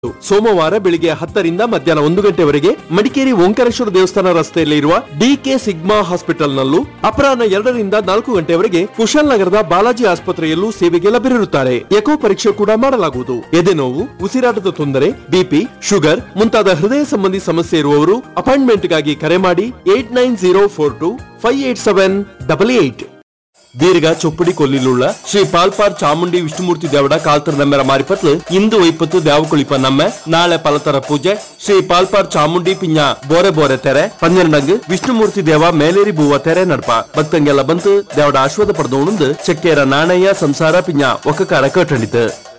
ಸೋಮವಾರ ಬೆಳಿಗ್ಗೆ ಹತ್ತರಿಂದ ಮಧ್ಯಾಹ್ನ ಒಂದು ಗಂಟೆವರೆಗೆ ಮಡಿಕೇರಿ ಓಂಕಾರೇಶ್ವರ ದೇವಸ್ಥಾನ ರಸ್ತೆಯಲ್ಲಿ ಇರುವ ಡಿಕೆ ಸಿಗ್ಮಾ ಹಾಸ್ಪಿಟಲ್ ನಲ್ಲೂ ಅಪರಾಹ್ನ ಎರಡರಿಂದ ನಾಲ್ಕು ಗಂಟೆವರೆಗೆ ಕುಶಾಲ್ ನಗರದ ಬಾಲಾಜಿ ಆಸ್ಪತ್ರೆಯಲ್ಲೂ ಸೇವೆಗೆ ಲಭ್ಯರಿರುತ್ತಾರೆ ಎಕೋ ಪರೀಕ್ಷೆ ಕೂಡ ಮಾಡಲಾಗುವುದು ಎದೆನೋವು ಉಸಿರಾಟದ ತೊಂದರೆ ಬಿಪಿ ಶುಗರ್ ಮುಂತಾದ ಹೃದಯ ಸಂಬಂಧಿ ಸಮಸ್ಯೆ ಇರುವವರು ಅಪಾಯಿಂಟ್ಮೆಂಟ್ಗಾಗಿ ಕರೆ ಮಾಡಿ eight nine zero four two five eight seven double eight ദീർഘ ചൊപ്പടി കൊല്ലിലുള്ള ശ്രീ പാൽപാർ ചാമുಂಡಿ ವಿಷ್ಣುಮೂರ್ತಿ ದೇವಡ ಕಾಲ್ತರ ನಮ್ಮೆರ ಮಾರಿಪತ್ಲು ಇಂದು ಒಯ್ಪತ್ತು ದ್ಯಾವಕುಳಿಪ ನಮ್ಮೆ ನಾಳೆ ಪಲತರ ಪೂಜೆ ಶ್ರೀ ಪಾಲ್ಪಾರ್ ಚಾಮುಂಡಿ ಪಿಂಜ ಬೋರೆ ಬೋರೆ ತೆರೆ ಪನ್ನೆರಡಂಗ್ ವಿಷ್ಣುಮೂರ್ತಿ ದೇವ ಮೇಲೇರಿ ಬೂವ ತೆರೆ ನಡ್ಪ ಭಕ್ತಂಗೆಲ್ಲ ಬಂತು ದೇವಡ ಆಶ್ವಾದ ಪಡೆದವನುಂದು ಚಕ್ಕೆರ ನಾಣಯ್ಯ ಸಂಸಾರ ಪಿಂಜ ಒಕ್ಕಕಾರ ಕಟ್ಟಂಡಿತು